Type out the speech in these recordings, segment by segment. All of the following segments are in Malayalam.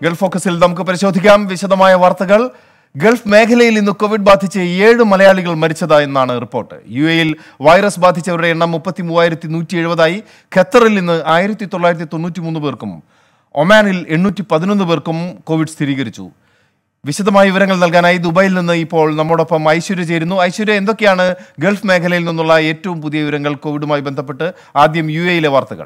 ഗൾഫ് ഫോക്കസിൽ നമുക്ക് പരിശോധിക്കാം വിശദമായ വാർത്തകൾ ഗൾഫ് മേഖലയിൽ ഇന്ന് കോവിഡ് ബാധിച്ച് ഏഴ് മലയാളികൾ മരിച്ചതായെന്നാണ് റിപ്പോർട്ട് യു എയിൽ വൈറസ് ബാധിച്ചവരുടെ എണ്ണം മുപ്പത്തി മൂവായിരത്തി നൂറ്റി എഴുപതായി ഖത്തറിൽ ഇന്ന് ആയിരത്തി തൊള്ളായിരത്തി തൊണ്ണൂറ്റി മൂന്ന് പേർക്കും ഒമാനിൽ എണ്ണൂറ്റി പതിനൊന്ന് പേർക്കും കോവിഡ് സ്ഥിരീകരിച്ചു വിശദമായ വിവരങ്ങൾ നൽകാനായി ദുബായിൽ നിന്ന് ഇപ്പോൾ നമ്മോടൊപ്പം ഐശ്വര്യ ചേരുന്നു ഐശ്വര്യ എന്തൊക്കെയാണ് ഗൾഫ് മേഖലയിൽ നിന്നുള്ള ഏറ്റവും പുതിയ വിവരങ്ങൾ കോവിഡുമായി ബന്ധപ്പെട്ട് ആദ്യം യു എയിലെ വാർത്തകൾ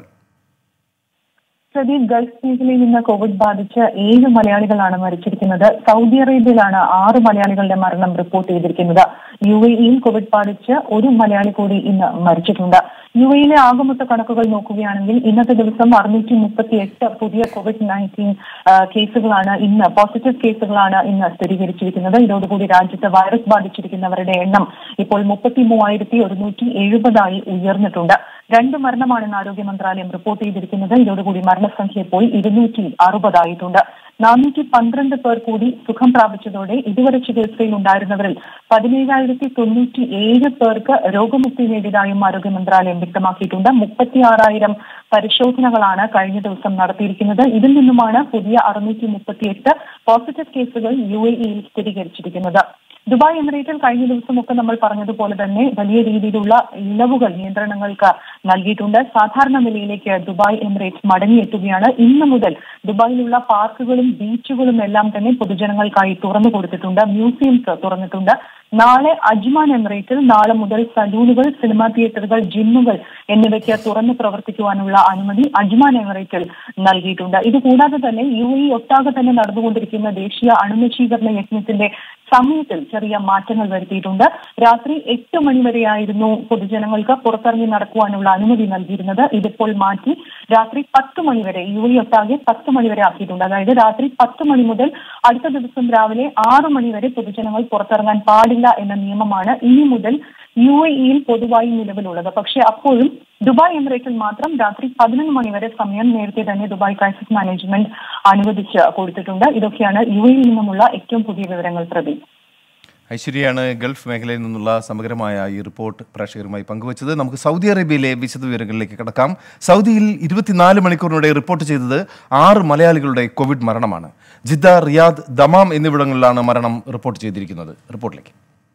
പ്രദീപ് ഗൾഫ് മേഖലയിൽ നിന്ന് കോവിഡ് ബാധിച്ച് ഏഴ് മലയാളികളാണ് മരിച്ചിരിക്കുന്നത് സൗദി അറേബ്യയിലാണ് ആറ് മലയാളികളുടെ മരണം റിപ്പോർട്ട് ചെയ്തിരിക്കുന്നത് യു എയിൽ കോവിഡ് ബാധിച്ച് ഒരു മലയാളി കൂടി ഇന്ന് മരിച്ചിട്ടുണ്ട് യു എയിലെ ആകമൊത്ത കണക്കുകൾ നോക്കുകയാണെങ്കിൽ ഇന്നത്തെ ദിവസം അറുന്നൂറ്റി മുപ്പത്തി എട്ട് പുതിയ കോവിഡ് നയൻറ്റീൻ കേസുകളാണ് ഇന്ന് പോസിറ്റീവ് കേസുകളാണ് ഇന്ന് സ്ഥിരീകരിച്ചിരിക്കുന്നത് ഇതോടുകൂടി രാജ്യത്ത് വൈറസ് ബാധിച്ചിരിക്കുന്നവരുടെ എണ്ണം ഇപ്പോൾ മുപ്പത്തി മൂവായിരത്തി ഒരുന്നൂറ്റി എഴുപതായി ഉയർന്നിട്ടുണ്ട് രണ്ട് മരണമാണെന്ന് ആരോഗ്യ മന്ത്രാലയം റിപ്പോർട്ട് ചെയ്തിരിക്കുന്നത് ഇതോടുകൂടി മരണസംഖ്യ ഇപ്പോൾ ഇരുന്നൂറ്റി അറുപതായിട്ടുണ്ട് നാനൂറ്റി പന്ത്രണ്ട് പേർ കൂടി സുഖം പ്രാപിച്ചതോടെ ഇതുവരെ ചികിത്സയിൽ ഉണ്ടായിരുന്നവരിൽ പതിനേഴായിരത്തി തൊണ്ണൂറ്റി ഏഴ് പേർക്ക് രോഗമുക്തി നേടിയതായും ആരോഗ്യ മന്ത്രാലയം വ്യക്തമാക്കിയിട്ടുണ്ട് മുപ്പത്തി ആറായിരം പരിശോധനകളാണ് കഴിഞ്ഞ ദിവസം നടത്തിയിരിക്കുന്നത് ഇതിൽ നിന്നുമാണ് പുതിയ അറുന്നൂറ്റി മുപ്പത്തിയെട്ട് പോസിറ്റീവ് കേസുകൾ യു എ ഇയിൽ സ്ഥിരീകരിച്ചിരിക്കുന്നത് ദുബായ് എമിറേറ്റിൽ കഴിഞ്ഞ ദിവസമൊക്കെ നമ്മൾ പറഞ്ഞതുപോലെ തന്നെ വലിയ രീതിയിലുള്ള ഇളവുകൾ നിയന്ത്രണങ്ങൾക്ക് നൽകിയിട്ടുണ്ട് സാധാരണ നിലയിലേക്ക് ദുബായ് എമിറേറ്റ്സ് മടങ്ങിയെത്തുകയാണ് ഇന്ന് മുതൽ ദുബായിലുള്ള പാർക്കുകളും ബീച്ചുകളും എല്ലാം തന്നെ പൊതുജനങ്ങൾക്കായി തുറന്നു കൊടുത്തിട്ടുണ്ട് മ്യൂസിയംസ് തുറന്നിട്ടുണ്ട് നാളെ അജ്മാൻ എമിറേറ്റിൽ നാളെ മുതൽ സലൂണുകൾ സിനിമാ തിയേറ്ററുകൾ ജിമ്മുകൾ എന്നിവയ്ക്ക് തുറന്നു പ്രവർത്തിക്കുവാനുള്ള അനുമതി അജ്മാൻ എമിറേറ്റിൽ നൽകിയിട്ടുണ്ട് ഇതുകൂടാതെ തന്നെ യു എ ഒട്ടാകെ തന്നെ നടന്നുകൊണ്ടിരിക്കുന്ന ദേശീയ അണുനശീകരണ യജ്ഞത്തിന്റെ സമയത്തിൽ ചെറിയ മാറ്റങ്ങൾ വരുത്തിയിട്ടുണ്ട് രാത്രി എട്ട് മണിവരെയായിരുന്നു പൊതുജനങ്ങൾക്ക് പുറത്തിറങ്ങി നടക്കുവാനുള്ള അനുമതി നൽകിയിരുന്നത് ഇതിപ്പോൾ മാറ്റി രാത്രി പത്ത് മണിവരെ യു എ ഒട്ടാകെ പത്ത് മണിവരെ ആക്കിയിട്ടുണ്ട് അതായത് രാത്രി പത്ത് മണി മുതൽ അടുത്ത ദിവസം രാവിലെ ആറ് മണിവരെ പൊതുജനങ്ങൾ പുറത്തിറങ്ങാൻ പാടില്ല എന്ന നിയമമാണ് ഇനി മുതൽ യു എ ഇയിൽ പൊതുവായി നിലവിലുള്ളത് പക്ഷേ അപ്പോഴും ദുബായ് എമിറേറ്റിൽ മാത്രം രാത്രി പതിനൊന്ന് മണിവരെ സമയം നേരത്തെ തന്നെ ദുബായ് ക്രൈസിസ് മാനേജ്മെന്റ് അനുവദിച്ച് കൊടുത്തിട്ടുണ്ട് ഇതൊക്കെയാണ് യു എയിൽ നിന്നുമുള്ള ഏറ്റവും പുതിയ വിവരങ്ങൾ പ്രതി ഐശ്വര്യയാണ് ഗൾഫ് മേഖലയിൽ നിന്നുള്ള സമഗ്രമായ ഈ റിപ്പോർട്ട് പ്രേക്ഷകരുമായി പങ്കുവച്ചത് നമുക്ക് സൗദി അറേബ്യയിലെ വിശദ വിവരങ്ങളിലേക്ക് കടക്കാം സൗദിയിൽ ഇരുപത്തിനാല് മണിക്കൂറിനിടെ റിപ്പോർട്ട് ചെയ്തത് ആറ് മലയാളികളുടെ കോവിഡ് മരണമാണ് ജിദ്ദ റിയാദ് ദമാം എന്നിവിടങ്ങളിലാണ് മരണം റിപ്പോർട്ട് ചെയ്തിരിക്കുന്നത് റിപ്പോർട്ടിലേക്ക്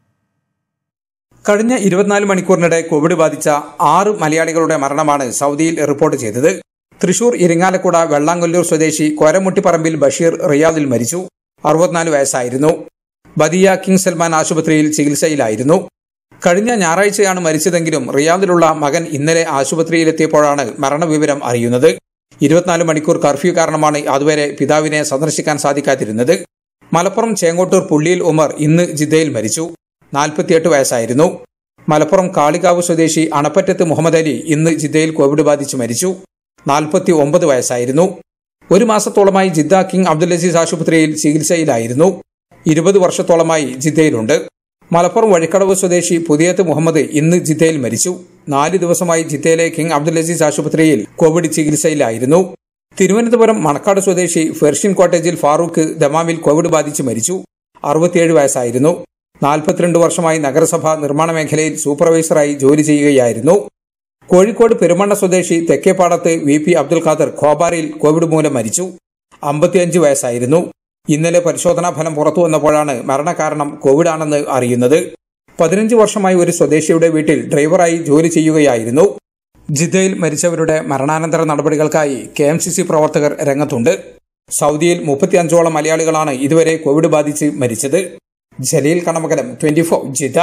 കഴിഞ്ഞ ഇരുപത്തിനാല് മണിക്കൂറിനിടെ കോവിഡ് ബാധിച്ച ആറ് മലയാളികളുടെ മരണമാണ് സൗദിയിൽ റിപ്പോർട്ട് ചെയ്തത് തൃശൂർ ഇരിങ്ങാലക്കുട വെള്ളാങ്കൊല്ലൂർ സ്വദേശി കോരമുട്ടിപ്പറമ്പിൽ ബഷീർ റിയാദിൽ മരിച്ചു അറുപത്തിനാല് വയസ്സായിരുന്നു ബദിയ കിങ് സൽമാൻ ആശുപത്രിയിൽ ചികിത്സയിലായിരുന്നു കഴിഞ്ഞ ഞായറാഴ്ചയാണ് മരിച്ചതെങ്കിലും റിയാദിലുള്ള മകൻ ഇന്നലെ ആശുപത്രിയിലെത്തിയപ്പോഴാണ് മരണവിവരം അറിയുന്നത് ഇരുപത്തിനാല് മണിക്കൂർ കർഫ്യൂ കാരണമാണ് അതുവരെ പിതാവിനെ സന്ദർശിക്കാൻ സാധിക്കാതിരുന്നത് മലപ്പുറം ചേങ്ങോട്ടൂർ പുള്ളിയിൽ ഉമർ ഇന്ന് ജിദ്ദയിൽ മരിച്ചു നാൽപ്പത്തിയെട്ട് വയസ്സായിരുന്നു മലപ്പുറം കാളികാവ് സ്വദേശി അണപ്പറ്റത്ത് മുഹമ്മദ് അലി ഇന്ന് ജിദ്ദയിൽ കോവിഡ് ബാധിച്ച് മരിച്ചു നാൽപ്പത്തി ഒമ്പത് വയസ്സായിരുന്നു ഒരു മാസത്തോളമായി ജിദ്ദ കിങ് അബ്ദുൽ അസീസ് ആശുപത്രിയിൽ ചികിത്സയിലായിരുന്നു ഇരുപത് വർഷത്തോളമായി ജിദ്ദയിലുണ്ട് മലപ്പുറം വഴിക്കടവ് സ്വദേശി പുതിയത്ത് മുഹമ്മദ് ഇന്ന് ജിദ്ദയിൽ മരിച്ചു നാല് ദിവസമായി ജിദ്ദയിലെ കിങ് അബ്ദുൽ അസീസ് ആശുപത്രിയിൽ കോവിഡ് ചികിത്സയിലായിരുന്നു തിരുവനന്തപുരം മണക്കാട് സ്വദേശി ഫെർഷിൻ കോട്ടേജിൽ ഫാറൂഖ് ദമാമിൽ കോവിഡ് ബാധിച്ച് മരിച്ചു അറുപത്തിയേഴ് വയസ്സായിരുന്നു നാൽപ്പത്തിരണ്ട് വർഷമായി നഗരസഭ നിർമ്മാണ മേഖലയിൽ സൂപ്പർവൈസറായി ജോലി ചെയ്യുകയായിരുന്നു കോഴിക്കോട് പെരുമണ്ണ സ്വദേശി തെക്കേപ്പാടത്ത് വി പി അബ്ദുൽ ഖാദർ ഖോബാറിൽ കോവിഡ് മൂലം മരിച്ചു അമ്പത്തിയഞ്ച് വയസ്സായിരുന്നു ഇന്നലെ പരിശോധനാ ഫലം പുറത്തു വന്നപ്പോഴാണ് മരണകാരണം കോവിഡ് ആണെന്ന് അറിയുന്നത് പതിനഞ്ച് വർഷമായി ഒരു സ്വദേശിയുടെ വീട്ടിൽ ഡ്രൈവറായി ജോലി ചെയ്യുകയായിരുന്നു ജിദ്ദയിൽ മരിച്ചവരുടെ മരണാനന്തര നടപടികൾക്കായി കെ എം സി സി പ്രവർത്തകർ രംഗത്തുണ്ട് സൗദിയിൽ മുപ്പത്തിയഞ്ചോളം മലയാളികളാണ് ഇതുവരെ കോവിഡ് ബാധിച്ച് മരിച്ചത് Jaleel Kanamakalam twenty four Jeddah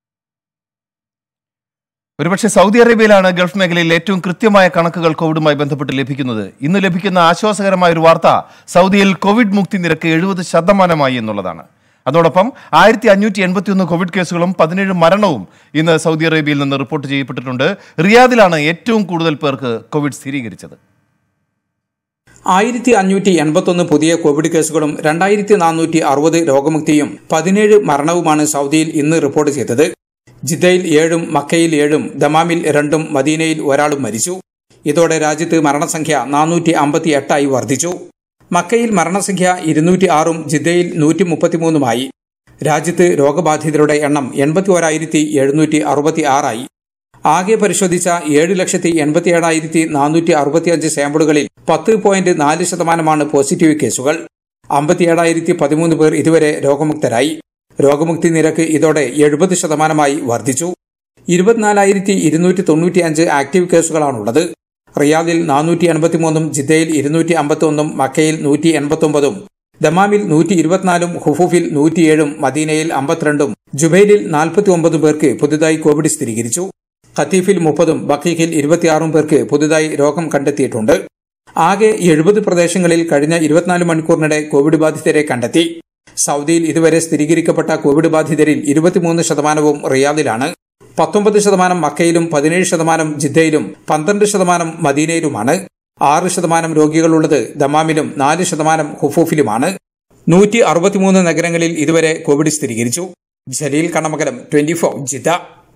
ഒരുപക്ഷെ സൗദി അറേബ്യയിലാണ് ഗൾഫ് മേഖലയിൽ ഏറ്റവും കൃത്യമായ കണക്കുകൾ കോവിഡുമായി ബന്ധപ്പെട്ട് ലഭിക്കുന്നത് ഇന്ന് ലഭിക്കുന്ന ആശ്വാസകരമായ ഒരു വാർത്ത സൗദിയിൽ കോവിഡ് മുക്തി നിരക്ക് എഴുപത് ശതമാനമായി എന്നുള്ളതാണ് അതോടൊപ്പം ആയിരത്തി അഞ്ഞൂറ്റി എൺപത്തിയൊന്ന് കോവിഡ് കേസുകളും പതിനേഴ് മരണവും ഇന്ന് സൗദി അറേബ്യയിൽ നിന്ന് റിപ്പോർട്ട് ചെയ്യപ്പെട്ടിട്ടുണ്ട് റിയാദിലാണ് ഏറ്റവും കൂടുതൽ പേർക്ക് കോവിഡ് സ്ഥിരീകരിച്ചത് ആയിരത്തി അഞ്ഞൂറ്റി എൺപത്തൊന്ന് പുതിയ കോവിഡ് കേസുകളും രണ്ടായിരത്തി നാനൂറ്റി അറുപത് രോഗമുക്തിയും പതിനേഴ് മരണവുമാണ് സൗദിയിൽ ഇന്ന് റിപ്പോർട്ട് ചെയ്തത് ജിദ്ദയിൽ ഏഴും മക്കയിൽ ഏഴും ദമാമിൽ രണ്ടും മദീനയിൽ ഒരാളും മരിച്ചു ഇതോടെ രാജ്യത്ത് മരണസംഖ്യ നാനൂറ്റി അമ്പത്തി എട്ടായി വർദ്ധിച്ചു മക്കയിൽ മരണസംഖ്യ ഇരുന്നൂറ്റി ആറും ജിദ്ദയിൽ നൂറ്റി മുപ്പത്തിമൂന്നുമായി രാജ്യത്ത് രോഗബാധിതരുടെ എണ്ണം എൺപത്തി ഒരായിരത്തി എഴുന്നൂറ്റി അറുപത്തി ആറായി ആകെ പരിശോധിച്ച ഏഴ് ലക്ഷത്തി എൺപത്തി ഏഴായിരത്തി നാനൂറ്റി അറുപത്തിയഞ്ച് സാമ്പിളുകളിൽ പത്ത് പോയിന്റ് നാല് ശതമാനമാണ് പോസിറ്റീവ് കേസുകൾ അമ്പത്തിയേഴായിരത്തി പതിമൂന്ന് പേർ ഇതുവരെ രോഗമുക്തരായി രോഗമുക്തി നിരക്ക് ഇതോടെ എഴുപത് ശതമാനമായി വർദ്ധിച്ചു ഇരുപത്തിനാലായിരത്തി ഇരുന്നൂറ്റി തൊണ്ണൂറ്റിയഞ്ച് ആക്റ്റീവ് കേസുകളാണുള്ളത് റിയാദിൽ നാനൂറ്റി എൺപത്തിമൂന്നും ജിദ്ദയിൽ ഇരുന്നൂറ്റി അമ്പത്തൊന്നും മക്കയിൽ നൂറ്റി എൺപത്തൊമ്പതും ദമാമിൽ നൂറ്റി ഇരുപത്തിനാലും ഹുഫൂഫിൽ നൂറ്റിയേഴും മദീനയിൽ അമ്പത്തിരണ്ടും ജുബൈലിൽ നാൽപ്പത്തി ഒമ്പതും പേർക്ക് പുതുതായി കോവിഡ് സ്ഥിരീകരിച്ചു ഖത്തീഫിൽ മുപ്പതും ബക്കീഖിൽ ഇരുപത്തിയാറും പേർക്ക് പുതുതായി രോഗം കണ്ടെത്തിയിട്ടുണ്ട് ആകെ എഴുപത് പ്രദേശങ്ങളിൽ കഴിഞ്ഞ ഇരുപത്തിനാല് മണിക്കൂറിനിടെ കോവിഡ് ബാധിതരെ കണ്ടെത്തി സൗദിയിൽ ഇതുവരെ സ്ഥിരീകരിക്കപ്പെട്ട കോവിഡ് ബാധിതരിൽ ഇരുപത്തിമൂന്ന് ശതമാനവും റിയാദിലാണ് പത്തൊമ്പത് ശതമാനം മക്കയിലും പതിനേഴ് ശതമാനം ജിദ്ദയിലും പന്ത്രണ്ട് ശതമാനം മദീനയിലുമാണ് ആറ് ശതമാനം രോഗികളുള്ളത് ദമാമിലും നാല് ശതമാനം ഹുഫൂഫിലുമാണ് നൂറ്റി അറുപത്തിമൂന്ന് നഗരങ്ങളിൽ ഇതുവരെ കോവിഡ് സ്ഥിരീകരിച്ചു Jaleel Kannamakalam twenty four Jeddah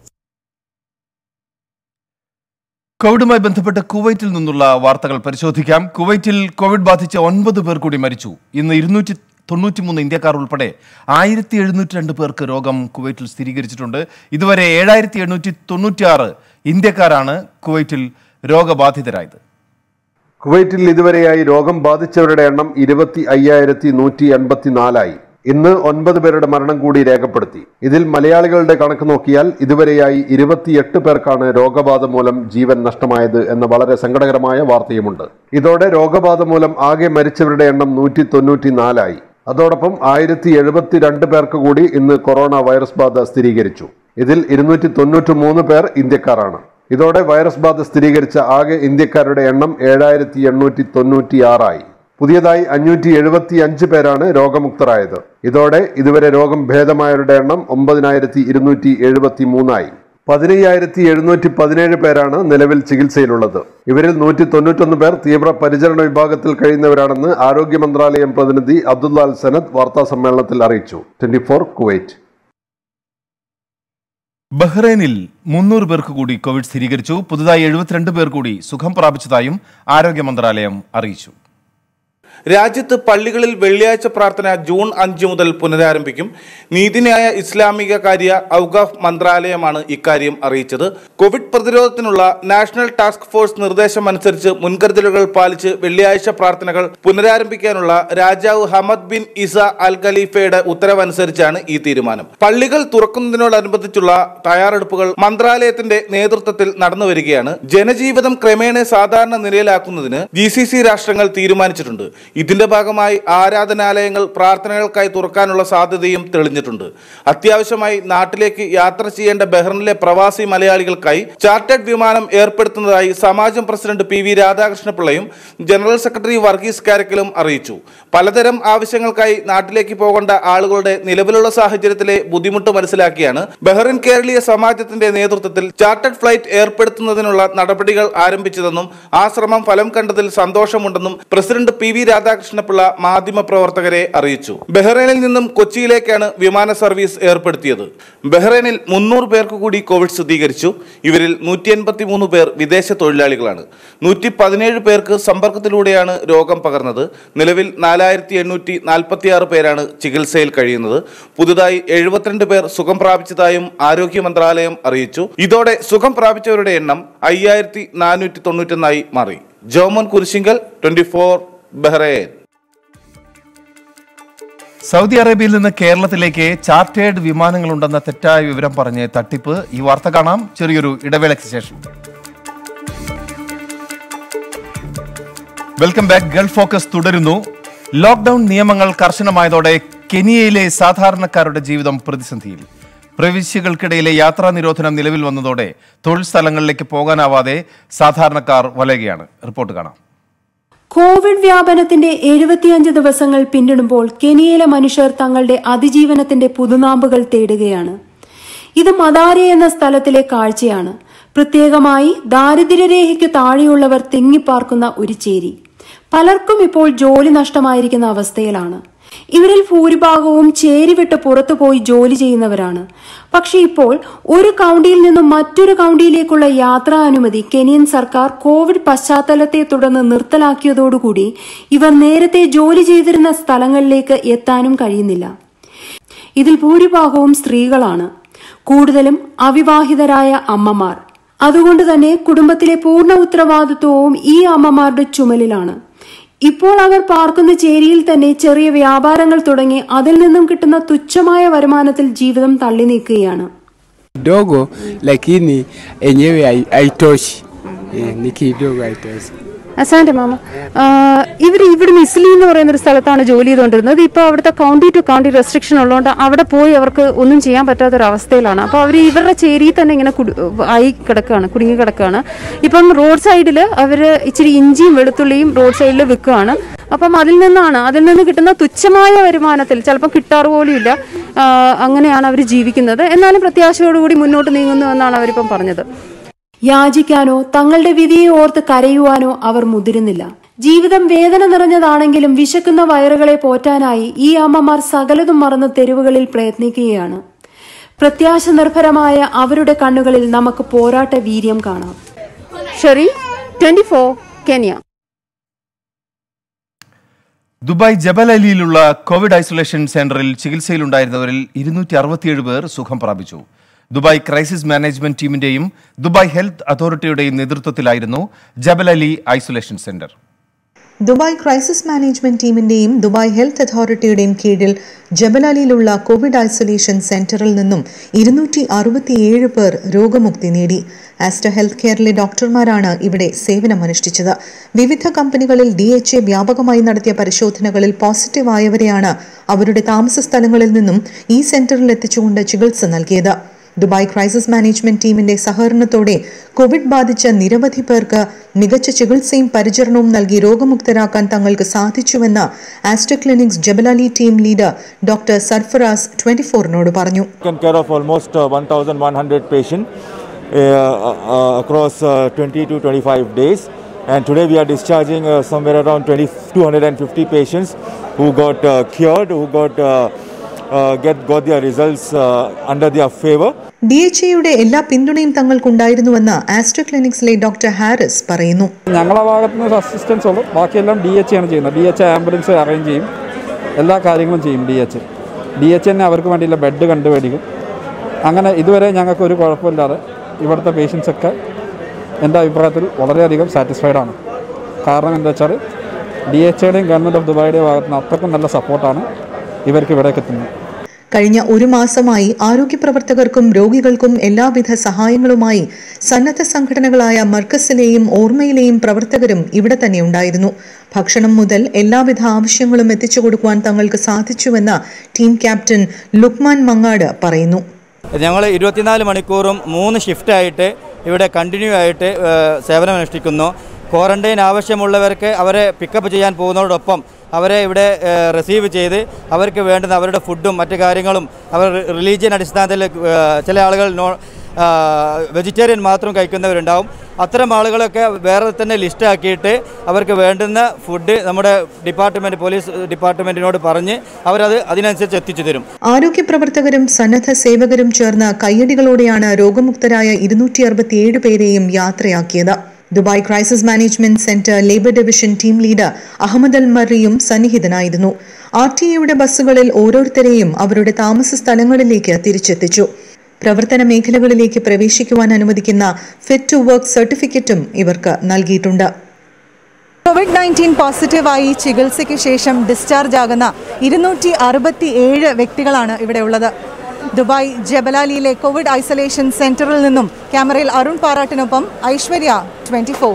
കോവിഡുമായി ബന്ധപ്പെട്ട് കുവൈറ്റിൽ നിന്നുള്ള വാർത്തകൾ പരിശോധിക്കാം കുവൈറ്റിൽ കോവിഡ് ബാധിച്ച ഒൻപത് പേർ കൂടി മരിച്ചു ഇന്ന് ഇരുന്നൂറ്റി തൊണ്ണൂറ്റിമൂന്ന് ഇന്ത്യക്കാർ ഉൾപ്പെടെ ആയിരത്തി എഴുന്നൂറ്റി രണ്ട് പേർക്ക് രോഗം കുവൈറ്റിൽ സ്ഥിരീകരിച്ചിട്ടുണ്ട് ഇതുവരെ ഏഴായിരത്തി എണ്ണൂറ്റി തൊണ്ണൂറ്റിയാറ് ഇന്ത്യക്കാരാണ് കുവൈറ്റിൽ രോഗബാധിതരായത് കുവൈറ്റിൽ ഇതുവരെയായി രോഗം ബാധിച്ചവരുടെ എണ്ണം ഇരുപത്തി അയ്യായിരത്തി നൂറ്റി എൺപത്തിനാലായി ഇന്ന് ഒൻപത് പേരുടെ മരണം കൂടി രേഖപ്പെടുത്തി ഇതിൽ മലയാളികളുടെ കണക്ക് നോക്കിയാൽ ഇതുവരെയായി ഇരുപത്തിയെട്ട് പേർക്കാണ് രോഗബാധ മൂലം ജീവൻ നഷ്ടമായത് എന്ന വളരെ സങ്കടകരമായ വാർത്തയുമുണ്ട് ഇതോടെ രോഗബാധ മൂലം ആകെ മരിച്ചവരുടെ എണ്ണം നൂറ്റി തൊണ്ണൂറ്റിനാലായി അതോടൊപ്പം ആയിരത്തി എഴുപത്തിരണ്ട് പേർക്ക് കൂടി ഇന്ന് കൊറോണ വൈറസ് ബാധ സ്ഥിരീകരിച്ചു ഇതിൽ ഇരുന്നൂറ്റി തൊണ്ണൂറ്റി മൂന്ന് പേർ ഇന്ത്യക്കാരാണ് ഇതോടെ വൈറസ് ബാധ സ്ഥിരീകരിച്ച ആകെ ഇന്ത്യക്കാരുടെ എണ്ണം ഏഴായിരത്തി എണ്ണൂറ്റി തൊണ്ണൂറ്റിയാറായി പുതിയതായി അഞ്ഞൂറ്റി എഴുപത്തി അഞ്ച് പേരാണ് രോഗമുക്തരായത് ഇതോടെ ഇതുവരെ രോഗം ഭേദമായവരുടെ എണ്ണം ഒമ്പതിനായിരത്തി ഇരുന്നൂറ്റി എഴുപത്തി മൂന്നായി പതിനയ്യായിരത്തി എഴുന്നൂറ്റി പതിനേഴ് പേരാണ് നിലവിൽ ചികിത്സയിലുള്ളത് ഇവരിൽ നൂറ്റി തൊണ്ണൂറ്റൊന്ന് പേർ തീവ്ര പരിചരണ വിഭാഗത്തിൽ കഴിയുന്നവരാണെന്ന് ആരോഗ്യ മന്ത്രാലയം പ്രതിനിധി അബ്ദുല്ല അൽ സനദ് വാർത്താ സമ്മേളനത്തിൽ അറിയിച്ചു ട്വന്റി ഫോർ കുവൈറ്റ് ബഹ്റൈനിൽ മുന്നൂറ് പേർക്ക് കൂടി കോവിഡ് സ്ഥിരീകരിച്ചു പുതുതായി എഴുപത്തിരണ്ട് പേർ കൂടി സുഖം പ്രാപിച്ചതായും ആരോഗ്യ മന്ത്രാലയം അറിയിച്ചു രാജ്യത്ത് പള്ളികളിൽ വെള്ളിയാഴ്ച പ്രാർത്ഥന ജൂൺ അഞ്ച് മുതൽ പുനരാരംഭിക്കും നീതിന്യായ ഇസ്ലാമിക കാര്യ ഔഗാഫ് മന്ത്രാലയമാണ് ഇക്കാര്യം അറിയിച്ചത് കോവിഡ് പ്രതിരോധത്തിനുള്ള നാഷണൽ ടാസ്ക് ഫോഴ്സ് നിർദ്ദേശം അനുസരിച്ച് മുൻകരുതലുകൾ പാലിച്ച് വെള്ളിയാഴ്ച പ്രാർത്ഥനകൾ പുനരാരംഭിക്കാനുള്ള രാജാവ് ഹമദ് ബിൻ ഇസ അൽ ഖലീഫയുടെ ഉത്തരവനുസരിച്ചാണ് ഈ തീരുമാനം പള്ളികൾ തുറക്കുന്നതിനോടനുബന്ധിച്ചുള്ള തയ്യാറെടുപ്പുകൾ മന്ത്രാലയത്തിന്റെ നേതൃത്വത്തിൽ നടന്നു വരികയാണ് ജനജീവിതം ക്രമേണ സാധാരണ നിലയിലാക്കുന്നതിന് ജി സി സി രാഷ്ട്രങ്ങൾ തീരുമാനിച്ചിട്ടുണ്ട് ഇതിന്റെ ഭാഗമായി ആരാധനാലയങ്ങൾ പ്രാർത്ഥനകൾക്കായി തുറക്കാനുള്ള സാധ്യതയും തെളിഞ്ഞിട്ടുണ്ട് അത്യാവശ്യമായി നാട്ടിലേക്ക് യാത്ര ചെയ്യേണ്ട ബഹ്റിനിലെ പ്രവാസി മലയാളികൾക്കായി ചാർട്ടേഡ് വിമാനം ഏർപ്പെടുത്തുന്നതായി സമാജം പ്രസിഡന്റ് പി വി രാധാകൃഷ്ണപിള്ളയും ജനറൽ സെക്രട്ടറി വർഗീസ് കാരക്കലും അറിയിച്ചു പലതരം ആവശ്യങ്ങൾക്കായി നാട്ടിലേക്ക് പോകേണ്ട ആളുകളുടെ നിലവിലുള്ള സാഹചര്യത്തിലെ ബുദ്ധിമുട്ട് മനസ്സിലാക്കിയാണ് ബഹ്റിൻ കേരളീയ സമാജത്തിന്റെ നേതൃത്വത്തിൽ ചാർട്ടേഡ് ഫ്ലൈറ്റ് ഏർപ്പെടുത്തുന്നതിനുള്ള നടപടികൾ ആരംഭിച്ചതെന്നും ആ ശ്രമം ഫലം കണ്ടതിൽ സന്തോഷമുണ്ടെന്നും പ്രസിഡന്റ് പി വി രാധാകൃഷ്ണപിള്ള മാധ്യമ പ്രവർത്തകരെ അറിയിച്ചു ബഹ്റൈനിൽ നിന്നും കൊച്ചിയിലേക്കാണ് വിമാന സർവീസ് ഏർപ്പെടുത്തിയത് ബഹ്റൈനിൽ മുന്നൂറ് പേർക്ക് കൂടി കോവിഡ് സ്ഥിരീകരിച്ചു ഇവരിൽ നൂറ്റി എൺപത്തി മൂന്ന് പേർ വിദേശ തൊഴിലാളികളാണ് നൂറ്റി പതിനേഴ് പേർക്ക് സമ്പർക്കത്തിലൂടെയാണ് രോഗം പകർന്നത് നിലവിൽ നാലായിരത്തി എണ്ണൂറ്റി നാൽപ്പത്തി ആറ് പേരാണ് ചികിത്സയിൽ കഴിയുന്നത് പുതുതായി എഴുപത്തിരണ്ട് പേർ സുഖം പ്രാപിച്ചതായും ആരോഗ്യ മന്ത്രാലയം അറിയിച്ചു ഇതോടെ സുഖം പ്രാപിച്ചവരുടെ എണ്ണം അയ്യായിരത്തി നാനൂറ്റി തൊണ്ണൂറ്റൊന്നായി മാറി Jomon Kurisinkal twenty four Bahrain Saudi അറേബ്യയിൽ നിന്ന് കേരളത്തിലേക്ക് ചാർട്ടേഡ് വിമാനങ്ങളുണ്ടെന്ന തെറ്റായ വിവരം പറഞ്ഞ് തട്ടിപ്പ് ഈ വാർത്ത കാണാം ചെറിയൊരു ഇടവേളയ്ക്ക് ശേഷം വെൽക്കം ബാക്ക് ഗൾഫ് ഫോക്കസ് തുടരുന്നു ലോക്ക്ഡൌൺ നിയമങ്ങൾ കർശനമായതോടെ കെനിയയിലെ സാധാരണക്കാരുടെ ജീവിതം പ്രതിസന്ധിയിൽ പ്രവിശ്യകൾക്കിടയിലെ യാത്രാ നിരോധനം നിലവിൽ വന്നതോടെ തൊഴിൽ സ്ഥലങ്ങളിലേക്ക് പോകാനാവാതെ സാധാരണക്കാർ വലയുകയാണ് റിപ്പോർട്ട് കാണാം കോവിഡ് വ്യാപനത്തിന്റെ എഴുപത്തിയഞ്ച് ദിവസങ്ങൾ പിന്നിടുമ്പോൾ കെനിയയിലെ മനുഷ്യർ തങ്ങളുടെ അതിജീവനത്തിന്റെ പുതുനാമ്പുകൾ തേടുകയാണ് ഇത് മദാരെ എന്ന സ്ഥലത്തിലെ കാഴ്ചയാണ് പ്രത്യേകമായി ദാരിദ്ര്യരേഖയ്ക്ക് താഴെയുള്ളവർ തിങ്ങിപ്പാർക്കുന്ന ഒരു ചേരി പലർക്കും ഇപ്പോൾ ജോലി നഷ്ടമായിരിക്കുന്ന അവസ്ഥയിലാണ് ഇവരിൽ ഭൂരിഭാഗവും ചേരി വിട്ട് പുറത്തുപോയി ജോലി ചെയ്യുന്നവരാണ് പക്ഷെ ഇപ്പോൾ ഒരു കൗണ്ടിയിൽ നിന്നും മറ്റൊരു കൗണ്ടിയിലേക്കുള്ള യാത്രാ അനുമതി കെനിയൻ സർക്കാർ കോവിഡ് പശ്ചാത്തലത്തെ തുടർന്ന് നിർത്തലാക്കിയതോടുകൂടി ഇവർ നേരത്തെ ജോലി ചെയ്തിരുന്ന സ്ഥലങ്ങളിലേക്ക് എത്താനും കഴിയുന്നില്ല ഇതിൽ ഭൂരിഭാഗവും സ്ത്രീകളാണ് കൂടുതലും അവിവാഹിതരായ അമ്മമാർ അതുകൊണ്ട് തന്നെ കുടുംബത്തിലെ പൂർണ്ണ ഉത്തരവാദിത്വവും ഈ അമ്മമാരുടെ ചുമലിലാണ് ഇപ്പോൾ അവർ പാർക്കുന്ന ചേരിയിൽ തന്നെ ചെറിയ വ്യാപാരങ്ങൾ തുടങ്ങി അതിൽ നിന്നും കിട്ടുന്ന തുച്ഛമായ വരുമാനത്തിൽ ജീവിതം തള്ളി നീക്കുകയാണ് kidogo lakini enyewe hai- haitoshi Eh, ni kidogo haitoshi അസാന്റെ മാമ ഇവർ ഇവിടെ ഇസ്ലി എന്ന് പറയുന്ന ഒരു സ്ഥലത്താണ് ജോലി ചെയ്തുകൊണ്ടിരുന്നത് ഇപ്പോൾ അവിടുത്തെ കൗണ്ടി ടു കൗണ്ടി റെസ്ട്രിക്ഷൻ ഉള്ളതുകൊണ്ട് അവിടെ പോയി അവർക്ക് ഒന്നും ചെയ്യാൻ പറ്റാത്ത ഒരു അവസ്ഥയിലാണ് അപ്പോൾ അവർ ഇവരുടെ ചേരിയിൽ തന്നെ ഇങ്ങനെ കുടു- ആയി കിടക്കുകയാണ് കുടുങ്ങി കിടക്കുകയാണ് ഇപ്പം റോഡ് സൈഡിൽ അവർ ഇച്ചിരി ഇഞ്ചിയും വെളുത്തുള്ളിയും റോഡ് സൈഡിൽ വിൽക്കുകയാണ് അപ്പം അതിൽ നിന്നാണ് അതിൽ നിന്ന് കിട്ടുന്ന തുച്ഛമായ വരുമാനത്തിൽ ചിലപ്പോൾ കിട്ടാറ് പോലും ഇല്ല ആ, അങ്ങനെയാണ് അവർ ജീവിക്കുന്നത് എന്നാലും പ്രത്യാശയോടുകൂടി മുന്നോട്ട് നീങ്ങുന്നു എന്നാണ് അവരിപ്പം പറഞ്ഞത് യാചിക്കാനോ തങ്ങളുടെ വിധിയെ ഓർത്ത് കരയുവാനോ അവർ മുതിരുന്നില്ല ജീവിതം വേദന നിറഞ്ഞതാണെങ്കിലും വിശക്കുന്ന വയറുകളെ പോറ്റാനായി ഈ അമ്മമാർ സകലതും മറന്ന് തെരുവുകളിൽ പ്രയത്നിക്കുകയാണ് പ്രത്യാശ നിർഭരമായ അവരുടെ കണ്ണുകളിൽ നമുക്ക് പോരാട്ട വീര്യം കാണാം Shery twenty four Kenya Dubai Jebel അലിയിലുള്ള കോവിഡ് ഐസൊലേഷൻ സെന്ററിൽ ചികിത്സയിലുണ്ടായിരുന്നവരിൽ ഇരുന്നൂറ്റി അറുപത്തിയേഴ് പേർ സുഖം പ്രാപിച്ചു ദുബായ് ക്രൈസിസ് മാനേജ്മെന്റ് ടീമിന്റെയും ദുബായ് ഹെൽത്ത് അതോറിറ്റിയുടെയും നേതൃത്വത്തിലായിരുന്നു Jebel Ali isolation centre Dubai crisis management ടീമിന്റെയും ദുബായ് ഹെൽത്ത് അതോറിറ്റിയുടെയും കീഴിൽ ജബലാലിയിലുള്ള കോവിഡ് ഐസൊലേഷൻ സെന്ററിൽ നിന്നും ഇരുന്നൂറ്റി അറുപത്തിയേഴ് പേർ രോഗമുക്തി നേടി ആസ്റ്റർ ഹെൽത്ത് കെയറിലെ ഡോക്ടർമാരാണ് ഇവിടെ സേവനമനുഷ്ഠിച്ചത് വിവിധ കമ്പനികളിൽ ഡി എച്ച് എ വ്യാപകമായി നടത്തിയ പരിശോധനകളിൽ പോസിറ്റീവ് ആയവരെയാണ് അവരുടെ താമസ സ്ഥലങ്ങളിൽ നിന്നും ഈ സെന്ററിൽ എത്തിച്ചുകൊണ്ട് ചികിത്സ നൽകിയത് ദുബായ് ക്രൈസിസ് മാനേജ്മെന്റ് ടീമിന്റെ സഹകരണത്തോടെ കോവിഡ് ബാധിച്ച നിരവധി പേർക്ക് മികച്ച ചികിത്സയും പരിചരണവും നൽകി രോഗമുക്തരാക്കാൻ തങ്ങൾക്ക് സാധിച്ചുവെന്ന് Aster clinics Jebel Ali team leader doctor Sarfaraz twenty ഫോറിനോട് പറഞ്ഞു taken care of almost uh, 1,100 patients uh, uh, across uh, 20 to 25 days. And today we are discharging uh, somewhere around 20, 250 patients who got uh, cured, who got uh, uh, get got their results uh, under their favor. D H എയുടെ എല്ലാ പിന്തുണയും തങ്ങൾക്കുണ്ടായിരുന്നുവെന്ന് ആസ്റ്റർ ക്ലിനിക്സിലെ ഡോക്ടർ ഹാരിസ് പറയുന്നു ഞങ്ങളുടെ ഭാഗത്തു നിന്ന് അസിസ്റ്റൻസ് ഉള്ളൂ ബാക്കിയെല്ലാം ഡി എച്ച് ആണ് ചെയ്യുന്നത് ഡി എച്ച് ആംബുലൻസ് അറേഞ്ച് ചെയ്യും എല്ലാ കാര്യങ്ങളും ചെയ്യും ഡി എച്ച് ഡി എച്ച് തന്നെ അവർക്ക് വേണ്ടിയുള്ള ബെഡ് കണ്ടുപിടിക്കും അങ്ങനെ ഇതുവരെ ഞങ്ങൾക്ക് ഒരു കുഴപ്പമില്ലാതെ ഇവിടുത്തെ പേഷ്യൻസ് ഒക്കെ എൻ്റെ അഭിപ്രായത്തിൽ വളരെയധികം സാറ്റിസ്ഫൈഡ് ആണ് കാരണം എന്താ വെച്ചാൽ ഡി എച്ച് എയുടെയും ഗവൺമെൻറ് ഓഫ് ദുബായിയുടെ ഭാഗത്ത് നിന്ന് അത്രക്കും നല്ല സപ്പോർട്ടാണ് ഇവർക്ക് ഇവിടേക്ക് എത്തുന്നത് കഴിഞ്ഞ ഒരു മാസമായി ആരോഗ്യപ്രവർത്തകർക്കും രോഗികൾക്കും എല്ലാവിധ സഹായങ്ങളുമായി സന്നദ്ധ സംഘടനകളായ മർക്കസിലെയും ഓർമ്മയിലെയും പ്രവർത്തകരും ഇവിടെ തന്നെ ഉണ്ടായിരുന്നു ഭക്ഷണം മുതൽ എല്ലാവിധ ആവശ്യങ്ങളും എത്തിച്ചു കൊടുക്കുവാൻ തങ്ങൾക്ക് സാധിച്ചുവെന്ന് ടീം ക്യാപ്റ്റൻ ലുക്മാൻ മങ്ങാട് പറയുന്നു ഞങ്ങൾ ഇരുപത്തിനാല് മണിക്കൂറും മൂന്ന് ഷിഫ്റ്റായിട്ട് ഇവിടെ കണ്ടിന്യൂ ആയിട്ട് ഏഹ്, സേവനമനുഷ്ഠിക്കുന്നു ക്വാറന്റൈൻ ആവശ്യമുള്ളവർക്ക് അവരെ പിക്കപ്പ് ചെയ്യാൻ പോകുന്നതോടൊപ്പം അവരെ ഇവിടെ ഏഹ്, റിസീവ് ചെയ്ത് അവർക്ക് വേണ്ടുന്ന അവരുടെ ഫുഡും മറ്റു കാര്യങ്ങളും അവർ റിലീജിയൻ അടിസ്ഥാനത്തിൽ ഏഹ്, ചില ആളുകൾ നോ വെജിറ്റേറിയൻ മാത്രം കഴിക്കുന്നവരുണ്ടാവും അത്തരം ആളുകളൊക്കെ വേറെ തന്നെ ലിസ്റ്റാക്കിയിട്ട് അവർക്ക് വേണ്ടുന്ന ഫുഡ് നമ്മുടെ ഡിപ്പാർട്ട്മെൻറ്റ് പോലീസ് ഡിപ്പാർട്ട്മെൻറ്റിനോട് പറഞ്ഞ് അവരത് അതിനനുസരിച്ച് എത്തിച്ചു തരും ആരോഗ്യപ്രവർത്തകരും സന്നദ്ധ സേവകരും ചേർന്ന് കയ്യടികളോടെയാണ് രോഗമുക്തരായ ഇരുന്നൂറ്റി അറുപത്തിയേഴ് പേരെയും യാത്രയാക്കിയത് Dubai crisis management centre labour division team leader Ahmed Al മറിയും സന്നിഹിതനായിരുന്നു ആർ ടി എയുടെ ബസ്സുകളിൽ ഓരോരുത്തരെയും അവരുടെ താമസ സ്ഥലങ്ങളിലേക്ക് തിരിച്ചെത്തിച്ചു പ്രവർത്തന മേഖലകളിലേക്ക് പ്രവേശിക്കുവാൻ അനുവദിക്കുന്ന ഫിറ്റ് ടു വർക്ക് സർട്ടിഫിക്കറ്റും ഇവർക്ക് നൽകിയിട്ടുണ്ട് കോവിഡ് നയൻറ്റീൻ പോസിറ്റീവായി ചികിത്സയ്ക്ക് ശേഷം ഡിസ്ചാർജ് ആകുന്ന ഇരുന്നൂറ്റി അറുപത്തി ഏഴ് വ്യക്തികളാണ് ഇവിടെ ഉള്ളത് ദുബായ് ജബലാലിയിലെ കോവിഡ് ഐസൊലേഷൻ സെന്ററിൽ നിന്നും ക്യാമറയിൽ അരുൺ പാറാട്ടിനൊപ്പം ഐശ്വര്യ ട്വന്റി ഫോർ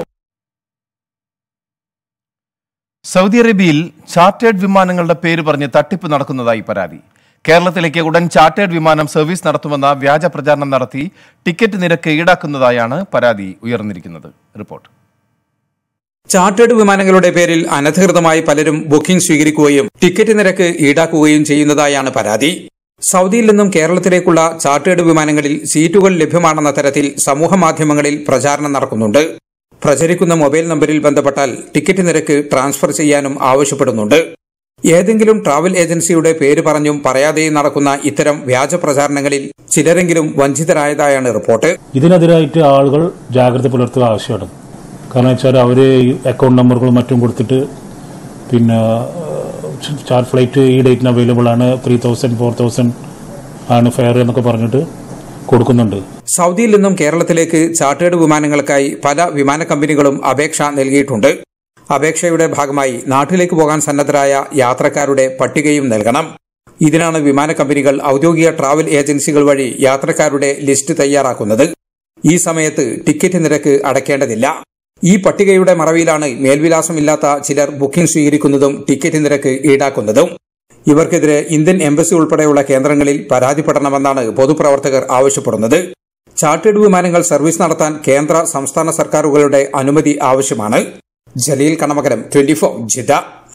സൗദി അറേബ്യയിൽ ചാർട്ടേഡ് വിമാനങ്ങളുടെ പേര് പറഞ്ഞ് തട്ടിപ്പ് നടക്കുന്നതായി പരാതി കേരളത്തിലേക്ക് ഉടൻ ചാർട്ടേഡ് വിമാനം സർവീസ് നടത്തുമെന്ന വ്യാജ പ്രചാരണം നടത്തി ടിക്കറ്റ് നിരക്ക് ഈടാക്കുന്നതായാണ് പരാതി ഉയർന്നിരിക്കുന്നത് റിപ്പോർട്ട് ചാർട്ടേഡ് വിമാനങ്ങളുടെ പേരിൽ അനധികൃതമായി പലരും ബുക്കിംഗ് സ്വീകരിക്കുകയും ടിക്കറ്റ് നിരക്ക് ഈടാക്കുകയും ചെയ്യുന്നതായാണ് പരാതി സൗദിയിൽ നിന്നും കേരളത്തിലേക്കുള്ള ചാർട്ടേഡ് വിമാനങ്ങളിൽ സീറ്റുകൾ ലഭ്യമാണെന്ന തരത്തിൽ സമൂഹ മാധ്യമങ്ങളിൽ പ്രചാരണം നടക്കുന്നുണ്ട് പ്രചരിക്കുന്ന മൊബൈൽ നമ്പറിൽ ബന്ധപ്പെട്ടാൽ ടിക്കറ്റ് നിരക്ക് ട്രാൻസ്ഫർ ചെയ്യാനും ആവശ്യപ്പെടുന്നുണ്ട് ഏതെങ്കിലും ട്രാവൽ ഏജൻസിയുടെ പേര് പറഞ്ഞും പറയാതെയും നടക്കുന്ന ഇത്തരം വ്യാജ പ്രചാരണങ്ങളിൽ ചിലരെങ്കിലും വഞ്ചിതരായതായാണ് റിപ്പോർട്ട് ഇതിനെതിരായിട്ട് ആളുകൾ ജാഗ്രത പുലർത്തുക ആവശ്യമാണ് കാരണം വെച്ചാൽ അവർ അക്കൗണ്ട് നമ്പറുകളും മറ്റും കൊടുത്തിട്ട് പിന്നെ ചാർട്ട് ഫ്ലൈറ്റ് ഈ ഡേറ്റിന് അവൈലബിൾ ആണ് ത്രീ തൗസൻഡ് ഫോർ തൗസൻഡ് ആണ് ഫെയർ എന്നൊക്കെ പറഞ്ഞിട്ട് കൊടുക്കുന്നുണ്ട് സൗദിയിൽ നിന്നും കേരളത്തിലേക്ക് ചാർട്ടേഡ് വിമാനങ്ങൾക്കായി പല വിമാന കമ്പനികളും അപേക്ഷ നൽകിയിട്ടുണ്ട് അപേക്ഷയുടെ ഭാഗമായി നാട്ടിലേക്ക് പോകാൻ സന്നദ്ധരായ യാത്രക്കാരുടെ പട്ടികയും നൽകണം ഇതിനാണ് വിമാന കമ്പനികൾ ഔദ്യോഗിക ട്രാവൽ ഏജൻസികൾ വഴി യാത്രക്കാരുടെ ലിസ്റ്റ് തയ്യാറാക്കുന്നത് ഈ സമയത്ത് ടിക്കറ്റ് നിരക്ക് അടയ്ക്കേണ്ടതില്ല ഈ പട്ടികയുടെ മറവിലാണ് മേൽവിലാസമില്ലാത്ത ചിലർ ബുക്കിംഗ് സ്വീകരിക്കുന്നതും ടിക്കറ്റ് നിരക്ക് ഈടാക്കുന്നതും ഇവർക്കെതിരെ ഇന്ത്യൻ എംബസി ഉൾപ്പെടെയുള്ള കേന്ദ്രങ്ങളിൽ പരാതിപ്പെടണമെന്നാണ് പൊതുപ്രവർത്തകർ ആവശ്യപ്പെടുന്നത് ചാർട്ടേഡ് വിമാനങ്ങൾ സർവീസ് നടത്താൻ കേന്ദ്ര സംസ്ഥാന സർക്കാരുകളുടെ അനുമതി ആവശ്യമാണ് Jaleel Kanamakaram twenty four Jeddah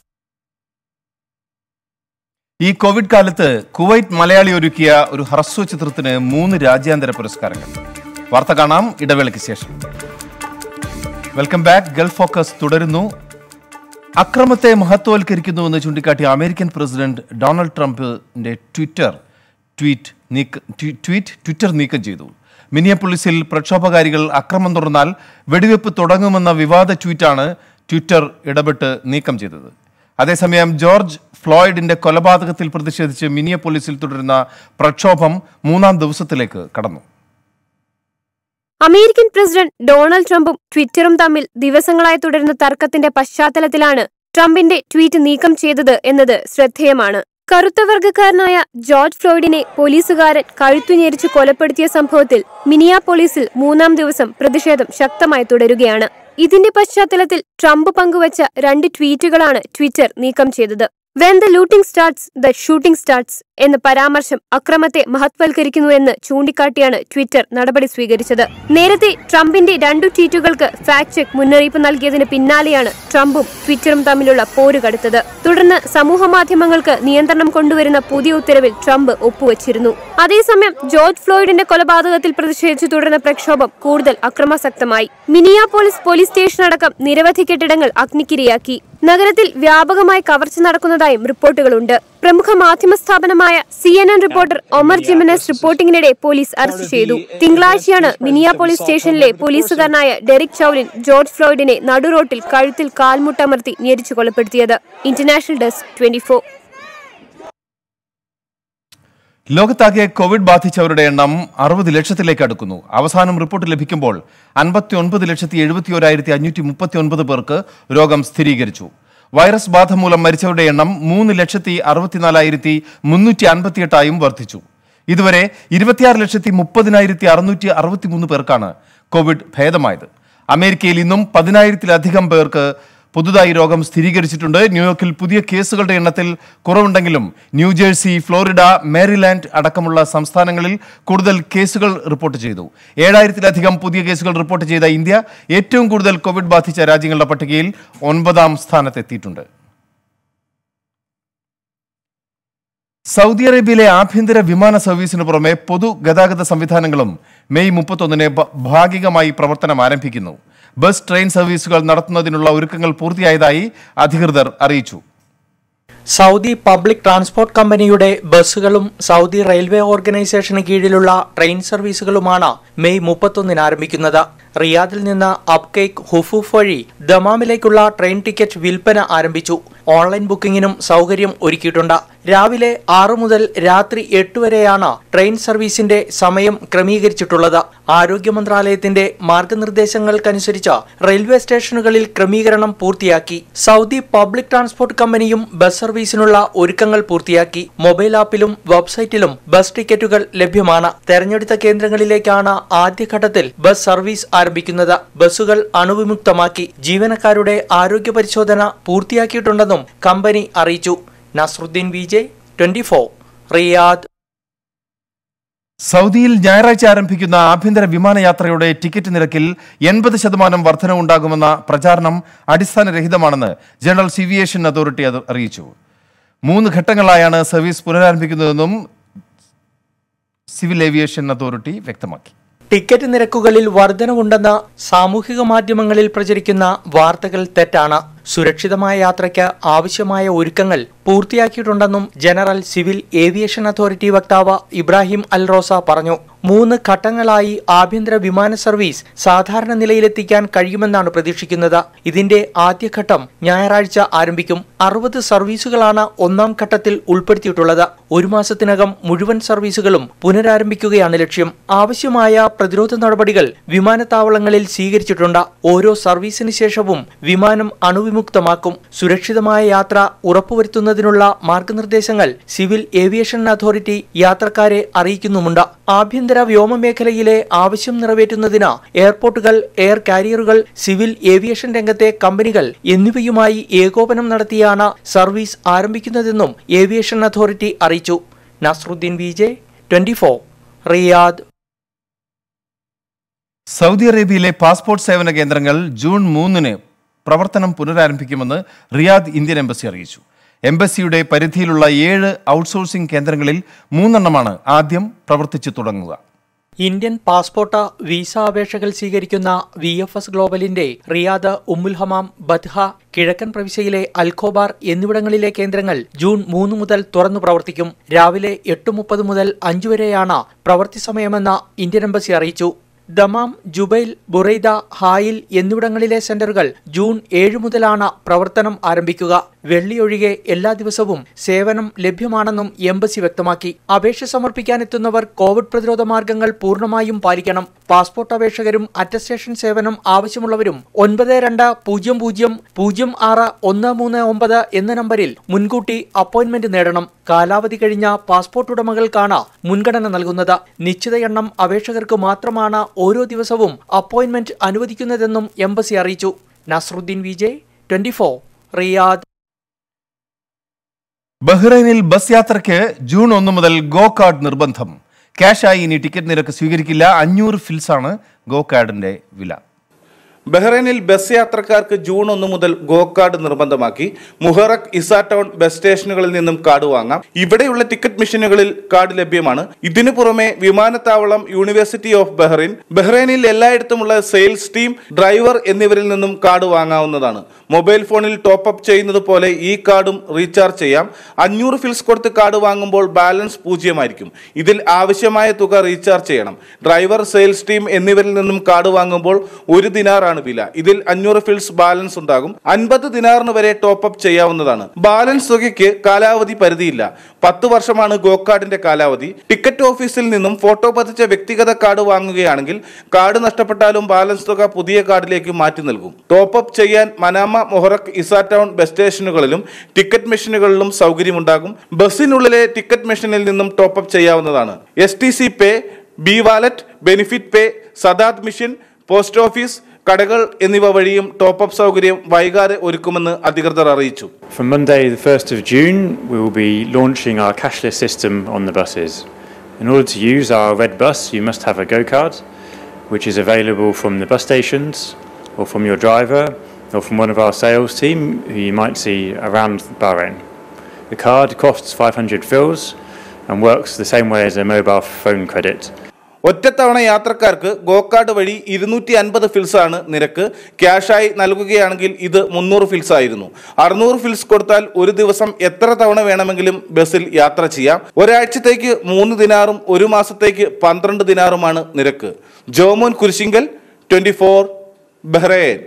ഈ കോവിഡ് കാലത്ത് കുവൈറ്റ് മലയാളി ഒരുക്കിയ ഒരു ഹ്രസ്വ ചിത്രത്തിന് മൂന്ന് രാജ്യാന്തര പുരസ്കാരങ്ങൾ വാർത്ത കാണാം ഇടവേളയ്ക്ക് ശേഷം വെൽക്കം ബാക്ക് ഗൾഫ് ഫോക്കസ് തുടരുന്നു അക്രമത്തെ മഹത്വവൽക്കരിക്കുന്നുവെന്ന് ചൂണ്ടിക്കാട്ടി അമേരിക്കൻ പ്രസിഡന്റ് ഡൊണാൾഡ് ട്രംപിന്റെ ട്വിറ്റർ ട്വീറ്റ് നീക്ക ട്വീ- ട്വീറ്റ് ട്വിറ്റർ നീക്കം ചെയ്തു മിനിയപ്പൊളിസിൽ പ്രക്ഷോഭകാരികൾ അക്രമം തുടർന്നാൽ വെടിവെപ്പ് തുടങ്ങുമെന്ന വിവാദ ട്വീറ്റാണ് ട്വിറ്റർ ഇടപെട്ട് നീക്കം ചെയ്തത് അതേസമയം ജോർജ് ഫ്ലോയിഡിന്റെ കൊലപാതകത്തിൽ പ്രതിഷേധിച്ച് മിനിയപ്പൊളിസിൽ തുടരുന്ന പ്രക്ഷോഭം മൂന്നാം ദിവസത്തിലേക്ക് കടന്നു അമേരിക്കൻ പ്രസിഡന്റ് ഡൊണാൾഡ് ട്രംപും ട്വിറ്ററും തമ്മിൽ ദിവസങ്ങളായി തുടരുന്ന തർക്കത്തിന്റെ പശ്ചാത്തലത്തിലാണ് ട്രംപിന്റെ ട്വീറ്റ് നീക്കം ചെയ്തത് എന്നത് ശ്രദ്ധേയമാണ് കറുത്ത വർഗ്ഗക്കാരനായ ജോർജ് ഫ്ലോയിഡിനെ പോലീസുകാരൻ കഴുത്തുഞെരിച്ച് കൊലപ്പെടുത്തിയ സംഭവത്തിൽ മിനിയാപോളിസിൽ മൂന്നാം ദിവസം പ്രതിഷേധം ശക്തമായി തുടരുകയാണ് ഇതിന്റെ പശ്ചാത്തലത്തിൽ ട്രംപ് പങ്കുവച്ച രണ്ട് ട്വീറ്റുകളാണ് ട്വിറ്റർ നീക്കം ചെയ്തത് when the looting starts the shooting starts എന്ന പരാമർശം അക്രമത്തെ മഹത്വൽക്കരിക്കുന്നുവെന്ന് ചൂണ്ടിക്കാട്ടിയാണ് ട്വിറ്റർ നടപടി സ്വീകരിച്ചത് നേരത്തെ ട്രംപിന്റെ രണ്ടു ട്വീറ്റുകൾക്ക് ഫാക്ട് ചെക്ക് മുന്നറിയിപ്പ് നൽകിയതിന് പിന്നാലെയാണ് ട്രംപും ട്വിറ്ററും തമ്മിലുള്ള പോര് കടുത്തത് തുടർന്ന് സമൂഹ മാധ്യമങ്ങൾക്ക് നിയന്ത്രണം കൊണ്ടുവരുന്ന പുതിയ ഉത്തരവിൽ ട്രംപ് ഒപ്പുവച്ചിരുന്നു അതേസമയം ജോർജ് ഫ്ലോയിഡിന്റെ കൊലപാതകത്തിൽ പ്രതിഷേധിച്ചു തുടർന്ന പ്രക്ഷോഭം കൂടുതൽ അക്രമാസക്തമായി മിനിയാപോളിസ് പോലീസ് സ്റ്റേഷൻ അടക്കം നിരവധി കെട്ടിടങ്ങൾ അഗ്നിക്കിരയാക്കി നഗരത്തിൽ വ്യാപകമായി കവർച്ച നടക്കുന്നതായും റിപ്പോർട്ടുകളുണ്ട് പ്രമുഖ മാധ്യമ സ്ഥാപനമായ C N N reporter Omar Jimenez റിപ്പോർട്ടിംഗിനിടെ പോലീസ് അറസ്റ്റ് ചെയ്തു തിങ്കളാഴ്ചയാണ് മിനിയാപോളിസ് സ്റ്റേഷനിലെ പോലീസുകാരനായ ഡെറിക് ചൌലിൻ ജോർജ് ഫ്ലോയിഡിനെ നടുറോട്ടിൽ കഴുത്തിൽ കാൽമുട്ടമർത്തി ഞെരിച്ചു കൊലപ്പെടുത്തിയത് ഇന്റർനാഷണൽ ഡെസ്ക് ട്വന്റി ലോകത്താകെ കോവിഡ് ബാധിച്ചവരുടെ എണ്ണം അറുപത് ലക്ഷത്തിലേക്ക് അടുക്കുന്നു അവസാനം റിപ്പോർട്ട് ലഭിക്കുമ്പോൾ അൻപത്തി ഒൻപത് ലക്ഷത്തി എഴുപത്തി ഒരായിരത്തി അഞ്ഞൂറ്റി മുപ്പത്തി ഒൻപത് പേർക്ക് രോഗം സ്ഥിരീകരിച്ചു വൈറസ് ബാധ മൂലം മരിച്ചവരുടെ എണ്ണം മൂന്ന് ലക്ഷത്തി അറുപത്തിനാലായിരത്തി മുന്നൂറ്റി അൻപത്തിയെട്ടായും വർദ്ധിച്ചു ഇതുവരെ ഇരുപത്തിയാറ് ലക്ഷത്തി മുപ്പതിനായിരത്തി അറുന്നൂറ്റി അറുപത്തിമൂന്ന് പേർക്കാണ് കോവിഡ് ഭേദമായത് അമേരിക്കയിൽ ഇന്നും പതിനായിരത്തിലധികം പേർക്ക് പുതുതായി രോഗം സ്ഥിരീകരിച്ചിട്ടുണ്ട് ന്യൂയോർക്കിൽ പുതിയ കേസുകളുടെ എണ്ണത്തിൽ കുറവുണ്ടെങ്കിലും ന്യൂജേഴ്സി ഫ്ലോറിഡ മേരിലാൻഡ് അടക്കമുള്ള സംസ്ഥാനങ്ങളിൽ കൂടുതൽ കേസുകൾ റിപ്പോർട്ട് ചെയ്തു ഏഴായിരത്തിലധികം പുതിയ കേസുകൾ റിപ്പോർട്ട് ചെയ്ത ഇന്ത്യ ഏറ്റവും കൂടുതൽ കോവിഡ് ബാധിച്ച രാജ്യങ്ങളുടെ പട്ടികയിൽ ഒൻപതാം സ്ഥാനത്തെത്തിയിട്ടുണ്ട് സൗദി അറേബ്യയിലെ ആഭ്യന്തര വിമാന സർവീസിന് പുറമെ പൊതുഗതാഗത സംവിധാനങ്ങളും മെയ് മുപ്പത്തൊന്നിന് ഭ- ഭാഗികമായി പ്രവർത്തനം ആരംഭിക്കുന്നു ബസ് ട്രെയിൻ സർവീസുകൾ നടത്തുന്നതിനുള്ള ഒരുക്കങ്ങൾ പൂർത്തിയായതായി അധികൃതർ അറിയിച്ചു സൗദി പബ്ലിക് ട്രാൻസ്പോർട്ട് കമ്പനിയുടെ ബസ്സുകളും സൗദി റെയിൽവേ ഓർഗനൈസേഷന് കീഴിലുള്ള ട്രെയിൻ സർവീസുകളുമാണ് മെയ് മുപ്പത്തൊന്നിന് ആരംഭിക്കുന്നത് റിയാദിൽ നിന്ന് അപ്കേക്ക് ഹുഫൂഫ് വഴി ദമാമിലേക്കുള്ള ട്രെയിൻ ടിക്കറ്റ് വിൽപ്പന ആരംഭിച്ചു ഓൺലൈൻ ബുക്കിംഗിനും സൗകര്യം ഒരുക്കിയിട്ടുണ്ട് രാവിലെ ആറു മുതൽ രാത്രി എട്ട് വരെയാണ് ട്രെയിൻ സർവീസിന്റെ സമയം ക്രമീകരിച്ചിട്ടുള്ളത് ആരോഗ്യ മന്ത്രാലയത്തിന്റെ മാർഗനിർദ്ദേശങ്ങൾക്കനുസരിച്ച് റെയിൽവേ സ്റ്റേഷനുകളിൽ ക്രമീകരണം പൂർത്തിയാക്കി സൗദി പബ്ലിക് ട്രാൻസ്പോർട്ട് കമ്പനിയും ബസ് സർവീസിനുള്ള ഒരുക്കങ്ങൾ പൂർത്തിയാക്കി മൊബൈൽ ആപ്പിലും വെബ്സൈറ്റിലും ബസ് ടിക്കറ്റുകൾ ലഭ്യമാണ് തെരഞ്ഞെടുത്ത കേന്ദ്രങ്ങളിലേക്കാണ് ആദ്യഘട്ടത്തിൽ ബസ് സർവീസ് ആരംഭിക്കുന്നത് ബസ്സുകൾ അണുവിമുക്തമാക്കി ജീവനക്കാരുടെ ആരോഗ്യ പരിശോധന പൂർത്തിയാക്കിയിട്ടുണ്ടെന്നും കമ്പനി അറിയിച്ചു Nasruddin V J twenty four Riyadh സൗദിയിൽ ഞായറാഴ്ച ആരംഭിക്കുന്ന ആഭ്യന്തര വിമാനയാത്രയുടെ ടിക്കറ്റ് നിരക്കിൽ എൺപത് ശതമാനം വർധനവുണ്ടാകുമെന്ന പ്രചാരണം അടിസ്ഥാനരഹിതമാണെന്ന് ജനറൽ സിവിയേഷൻ അതോറിറ്റി അത് അറിയിച്ചു മൂന്ന് ഘട്ടങ്ങളായാണ് സർവീസ് പുനരാരംഭിക്കുന്നതെന്നും സിവിൽ ഏവിയേഷൻ അതോറിറ്റി വ്യക്തമാക്കി ടിക്കറ്റ് നിരക്കുകളിൽ വർധനവുണ്ടെന്ന് സാമൂഹിക മാധ്യമങ്ങളിൽ പ്രചരിക്കുന്ന വാർത്തകൾ തെറ്റാണ് സുരക്ഷിതമായ യാത്രയ്ക്ക് ആവശ്യമായ ഒരുക്കങ്ങൾ പൂർത്തിയാക്കിയിട്ടുണ്ടെന്നും ജനറൽ സിവിൽ ഏവിയേഷൻ അതോറിറ്റി വക്താവ് ഇബ്രാഹിം അൽ റോസ പറഞ്ഞു മൂന്ന് ഘട്ടങ്ങളായി ആഭ്യന്തര വിമാന സർവീസ് സാധാരണ നിലയിലെത്തിക്കാൻ കഴിയുമെന്നാണ് പ്രതീക്ഷിക്കുന്നത് ഇതിന്റെ ആദ്യഘട്ടം ഞായറാഴ്ച ആരംഭിക്കും അറുപത് സർവീസുകളാണ് ഒന്നാം ഘട്ടത്തിൽ ഉൾപ്പെടുത്തിയിട്ടുള്ളത് ഒരു മാസത്തിനകം മുഴുവൻ സർവീസുകളും പുനരാരംഭിക്കുകയാണ് ലക്ഷ്യം ആവശ്യമായ പ്രതിരോധ നടപടികൾ വിമാനത്താവളങ്ങളിൽ സ്വീകരിച്ചിട്ടുണ്ട് ഓരോ സർവീസിന് ശേഷവും വിമാനം അണുവിമുക്തമാക്കും സുരക്ഷിതമായ യാത്ര ഉറപ്പുവരുത്തുന്നതിനുള്ള മാർഗനിർദ്ദേശങ്ങൾ സിവിൽ ഏവിയേഷൻ അതോറിറ്റി യാത്രക്കാരെ അറിയിക്കുന്നുമുണ്ട് ആഭ്യന്തര വ്യോമ മേഖലയിലെ ആവശ്യം നിറവേറ്റുന്നതിന് എയർപോർട്ടുകൾ എയർ കാരിയറുകൾ സിവിൽ ഏവിയേഷൻ രംഗത്തെ കമ്പനികൾ എന്നിവയുമായി ഏകോപനം നടത്തിയാണ് സർവീസ് ആരംഭിക്കുന്നതെന്നും ഏവിയേഷൻ അതോറിറ്റി അറിയിച്ചു Nasruddin V J twenty four Riyadh Saudi അറേബ്യയിലെ പാസ്പോർട്ട് സേവന കേന്ദ്രങ്ങൾ ജൂൺ മൂന്നിന് പ്രവർത്തനം പുനരാരംഭിക്കുമെന്ന് റിയാദ് ഇന്ത്യൻ എംബസി അറിയിച്ചു എംബസിയുടെ പരിധിയിലുള്ള ഏഴ് ഔട്ട്സോഴ്സിംഗ് കേന്ദ്രങ്ങളിൽ മൂന്നെണ്ണമാണ് ആദ്യം പ്രവർത്തിച്ചു തുടങ്ങുക ഇന്ത്യൻ പാസ്പോർട്ട് വിസ അപേക്ഷകൾ സ്വീകരിക്കുന്ന വി എഫ് എസ് ഗ്ലോബലിന്റെ റിയാദ് ഉമ്മുൽ ഹമാം ബദ്ഹ കിഴക്കൻ പ്രവിശ്യയിലെ അൽഖോബാർ എന്നിവിടങ്ങളിലെ കേന്ദ്രങ്ങൾ ജൂൺ മൂന്ന് മുതൽ തുറന്നു പ്രവർത്തിക്കും രാവിലെ എട്ട് മുപ്പത് മുതൽ അഞ്ചു വരെയാണ് പ്രവൃത്തി സമയമെന്ന് ഇന്ത്യൻ എംബസി അറിയിച്ചു ദമാം ജുബൈൽ ബുറൈദ ഹായിൽ എന്നിവിടങ്ങളിലെ സെന്ററുകൾ ജൂൺ ഏഴ് മുതലാണ് പ്രവർത്തനം ആരംഭിക്കുക വെള്ളി ഒഴികെ എല്ലാ ദിവസവും സേവനം ലഭ്യമാണെന്നും എംബസി വ്യക്തമാക്കി അപേക്ഷ സമർപ്പിക്കാനെത്തുന്നവർ കോവിഡ് പ്രതിരോധ മാർഗങ്ങൾ പൂർണ്ണമായും പാലിക്കണം പാസ്പോർട്ട് അപേക്ഷകരും അറ്റസ്റ്റേഷൻ സേവനം ആവശ്യമുള്ളവരും ഒൻപത് രണ്ട് പൂജ്യം പൂജ്യം പൂജ്യം ആറ് ഒന്ന് മൂന്ന് ഒമ്പത് എന്ന നമ്പരിൽ മുൻകൂട്ടി അപ്പോയിന്റ്മെന്റ് നേടണം കാലാവധി കഴിഞ്ഞ പാസ്പോർട്ട് ഉടമകൾക്കാണ് മുൻഗണന നൽകുന്നത് നിശ്ചിത എണ്ണം അപേക്ഷകർക്ക് മാത്രമാണ് ഓരോ ദിവസവും അപ്പോയിന്റ്മെന്റ് അനുവദിക്കുന്നതെന്നും എംബസി അറിയിച്ചു Nasruddin V J twenty four Riyadh ബഹ്റൈനിൽ ബസ് യാത്രയ്ക്ക് ജൂൺ ഒന്ന് മുതൽ ഗോ കാർഡ് നിർബന്ധം ക്യാഷായി ഇനി ടിക്കറ്റ് നിരക്ക് സ്വീകരിക്കില്ല അഞ്ഞൂറ് ഫിൽസാണ് ഗോ കാർഡിന്റെ വില ബഹ്റൈനിൽ ബസ് യാത്രക്കാർക്ക് ജൂൺ ഒന്ന് മുതൽ ഗോ കാർഡ് നിർബന്ധമാക്കി മുഹറക് ഇസ ടൗൺ ബസ് സ്റ്റേഷനുകളിൽ നിന്നും കാർഡ് വാങ്ങാം ഇവിടെയുള്ള ടിക്കറ്റ് മെഷീനുകളിൽ കാർഡ് ലഭ്യമാണ് ഇതിനു പുറമെ വിമാനത്താവളം യൂണിവേഴ്സിറ്റി ഓഫ് ബഹ്റൈൻ ബഹ്റൈനിൽ എല്ലായിടത്തുമുള്ള സെയിൽസ് ടീം ഡ്രൈവർ എന്നിവരിൽ നിന്നും കാർഡ് വാങ്ങാവുന്നതാണ് മൊബൈൽ ഫോണിൽ ടോപ്പ് അപ്പ് ചെയ്യുന്നത് പോലെ ഈ കാർഡും റീചാർജ് ചെയ്യാം അഞ്ഞൂറ് ഫിൽസ് കൊടുത്ത് കാർഡ് വാങ്ങുമ്പോൾ ബാലൻസ് പൂജ്യമായിരിക്കും ഇതിൽ ആവശ്യമായ തുക റീചാർജ് ചെയ്യണം ഡ്രൈവർ സെയിൽസ് ടീം എന്നിവരിൽ നിന്നും കാർഡ് വാങ്ങുമ്പോൾ ഒരു ദിനാറാണ് വില ഇതിൽ അഞ്ഞൂറ് ഫിൽസ് ബാലൻസ് ഉണ്ടാകും അൻപത് ദിനാറിന് വരെ ടോപ്പ് അപ്പ് ചെയ്യാവുന്നതാണ് ബാലൻസ് തുകയ്ക്ക് കാലാവധി പരിധിയില്ല പത്ത് വർഷമാണ് ഗോ കാർഡിന്റെ കാലാവധി ടിക്കറ്റ് ഓഫീസിൽ നിന്നും ഫോട്ടോ പതിച്ച വ്യക്തിഗത കാർഡ് വാങ്ങുകയാണെങ്കിൽ കാർഡ് നഷ്ടപ്പെട്ടാലും ബാലൻസ് തുക പുതിയ കാർഡിലേക്ക് മാറ്റി നൽകും ടോപ്പ് അപ്പ് ചെയ്യാൻ Manama Muharraq Isa town bus സ്റ്റേഷനുകളിലും ടിക്കറ്റ് മെഷീനുകളിലും സൗകര്യമുണ്ടാകും ബസ്സിനുള്ളിലെ ടിക്കറ്റ് മെഷീനിൽ നിന്നും ടോപ്പ് അപ്പ് ചെയ്യാവുന്നതാണ് S T C pay B wallet benefit pay Sadad machine post office കടകൾ എന്നിവ വഴിയും ടോപ്പ് അപ്പ് സൗകര്യം വൈകാതെ ഒരുക്കുമെന്ന് അധികൃതർ അറിയിച്ചു From Monday, the 1st of June, we will be launching our cashless system on the buses. In order to use our red bus, you must have a Go card, which is available from the bus stations, or from your driver, or from one of our sales team who you might see around Bahrain. The card costs 500 fils and works the same way as a mobile phone credit. ഒറ്റത്തവണ യാത്രക്കാർക്ക് ഗോ കാർഡ് വഴി ഇരുന്നൂറ്റി അൻപത് ഫിൽസ് ആണ് നിരക്ക് ക്യാഷായി നൽകുകയാണെങ്കിൽ ഇത് മുന്നൂറ് ഫിൽസ് ആയിരുന്നു അറുന്നൂറ് ഫിൽസ് കൊടുത്താൽ ഒരു ദിവസം എത്ര തവണ വേണമെങ്കിലും ബസ്സിൽ യാത്ര ചെയ്യാം ഒരാഴ്ചത്തേക്ക് മൂന്ന് ദിനാറും ഒരു മാസത്തേക്ക് പന്ത്രണ്ട് ദിനാറുമാണ് നിരക്ക് Jomon Kurisinkal twenty four Bahrain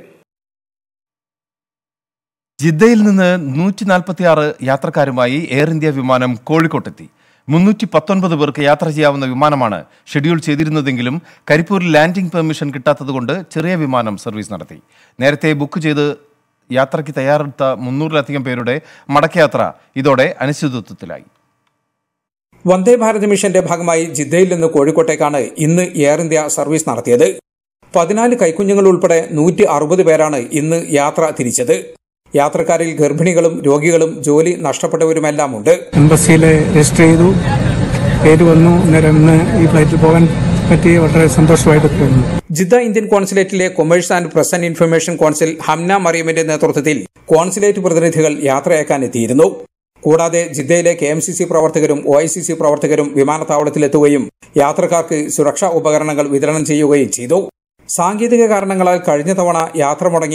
ജിദ്ദയിൽ നിന്ന് നൂറ്റി നാൽപ്പത്തി ആറ് യാത്രക്കാരുമായി എയർ ഇന്ത്യ വിമാനം കോഴിക്കോട്ടെത്തി മുന്നൂറ്റി പത്തൊൻപത് പേർക്ക് യാത്ര ചെയ്യാവുന്ന വിമാനമാണ് ഷെഡ്യൂൾ ചെയ്തിരുന്നതെങ്കിലും കരിപ്പൂരിൽ ലാൻഡിംഗ് പെർമിഷൻ കിട്ടാത്തതുകൊണ്ട് ചെറിയ വിമാനം സർവീസ് നടത്തി നേരത്തെ ബുക്ക് ചെയ്ത് യാത്രയ്ക്ക് തയ്യാറെടുത്ത മുന്നൂറിലധികം പേരുടെ മടക്കയാത്ര ഇതോടെ അനിശ്ചിതത്വത്തിലായി വന്ദേ ഭാരത് മിഷന്റെ ഭാഗമായി ജിദ്ദയിൽ നിന്ന് കോഴിക്കോട്ടേക്കാണ് ഇന്ന് എയർ ഇന്ത്യ സർവീസ് നടത്തിയത് പതിനാല് കൈക്കുഞ്ഞുങ്ങൾ ഉൾപ്പെടെ നൂറ്റി അറുപത് പേരാണ് ഇന്ന് യാത്ര തിരിച്ചത് യാത്രക്കാരിൽ ഗർഭിണികളും രോഗികളും ജോലി നഷ്ടപ്പെട്ടവരുമെല്ലാം ഉണ്ട് എംബസിയിൽ രജിസ്റ്റർ ചെയ്തു പേര് വന്നു അന്നേരം ഇന്ന് ഈ ഫ്ലൈറ്റിൽ പോകാൻ പറ്റി വളരെ സന്തോഷമായിട്ട് തോന്നുന്നു ജിദ്ദ ഇന്ത്യൻ കോൺസുലേറ്റിലെ commerce and press and information consul Hamna മറിയമിന്റെ നേതൃത്വത്തിൽ കോൺസുലേറ്റ് പ്രതിനിധികൾ യാത്രയാക്കാൻ എത്തിയിരുന്നു കൂടാതെ ജിദ്ദയിലെ കെ എം സി സി പ്രവർത്തകരും ഒ ഐ സി സി പ്രവർത്തകരും വിമാനത്താവളത്തിലെത്തുകയും യാത്രക്കാർക്ക് സുരക്ഷാ ഉപകരണങ്ങൾ വിതരണം ചെയ്യുകയും ചെയ്തു സാങ്കേതിക കാരണങ്ങളാൽ കഴിഞ്ഞ തവണ യാത്ര മുടങ്ങിയ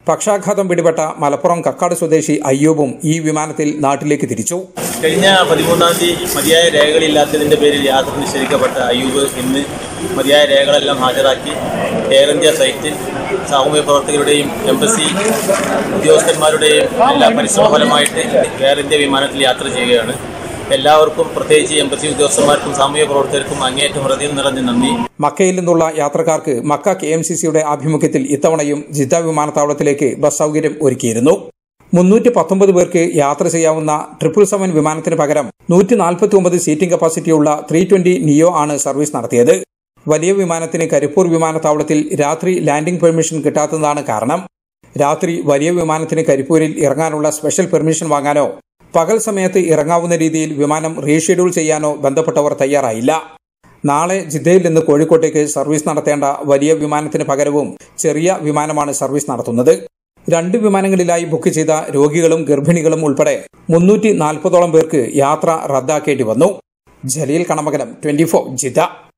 പക്ഷാഘാതം പിടിപെട്ട മലപ്പുറം കക്കാട് സ്വദേശി അയ്യൂബും ഈ വിമാനത്തിൽ നാട്ടിലേക്ക് തിരിച്ചു കഴിഞ്ഞ പതിമൂന്നാം തീയതി മതിയായ രേഖകളില്ലാത്തതിൻ്റെ പേരിൽ യാത്ര നിഷേധിക്കപ്പെട്ട അയ്യൂബ് ഇന്ന് മതിയായ രേഖകളെല്ലാം ഹാജരാക്കി എയർ ഇന്ത്യ സൈറ്റിൽ സാമൂഹ്യ പ്രവർത്തകരുടെയും എംബസി ഉദ്യോഗസ്ഥന്മാരുടെയും എല്ലാ പരിശ്രമ ഫലമായിട്ട് എയർ ഇന്ത്യ വിമാനത്തിൽ യാത്ര ചെയ്യുകയാണ് എല്ലാവർക്കും പ്രത്യേകിച്ച് എംബസി ഉദ്യോഗസ്ഥന്മാർക്കും സാമൂഹ്യ പ്രവർത്തകർക്കും അങ്ങേയറ്റം ഹൃദയം നിറഞ്ഞ നന്ദി മക്കയിൽ നിന്നുള്ള യാത്രക്കാർക്ക് മക്ക കെ എം സി സിയുടെ ആഭിമുഖ്യത്തിൽ ഇത്തവണയും ജിദ്ദ വിമാനത്താവളത്തിലേക്ക് ബസ് സൗകര്യം ഒരുക്കിയിരുന്നു മുന്നൂറ്റി പത്തൊമ്പത് പേർക്ക് യാത്ര ചെയ്യാവുന്ന ട്രിപ്പിൾ സെവൻ വിമാനത്തിന് പകരം നൂറ്റി നാൽപ്പത്തി ഒമ്പത് സീറ്റിംഗ് കപ്പാസിറ്റിയുള്ള ത്രീ ട്വന്റി നിയോ ആണ് സർവീസ് നടത്തിയത് വലിയ വിമാനത്തിന് കരിപ്പൂർ വിമാനത്താവളത്തിൽ രാത്രി ലാൻഡിംഗ് പെർമിഷൻ കിട്ടാത്തതാണ് കാരണം രാത്രി വലിയ വിമാനത്തിന് കരിപ്പൂരിൽ ഇറങ്ങാനുള്ള സ്പെഷ്യൽ പെർമിഷൻ വാങ്ങാനോ പകൽ സമയത്ത് ഇറങ്ങാവുന്ന രീതിയിൽ വിമാനം റീഷെഡ്യൂൾ ചെയ്യാനോ ബന്ധപ്പെട്ടവർ തയ്യാറായില്ല നാളെ ജിദ്ദയിൽ നിന്ന് കോഴിക്കോട്ടേക്ക് സർവീസ് നടത്തേണ്ട വലിയ വിമാനത്തിന് പകരവും ചെറിയ വിമാനമാണ് സർവീസ് നടത്തുന്നത് രണ്ട് വിമാനങ്ങളിലായി ബുക്ക് ചെയ്ത രോഗികളും ഗർഭിണികളും ഉൾപ്പെടെ മുന്നൂറ്റി നാൽപ്പതോളം പേർക്ക് യാത്ര റദ്ദാക്കേണ്ടി വന്നു Jaleel Kanamakalam twenty four Jeddah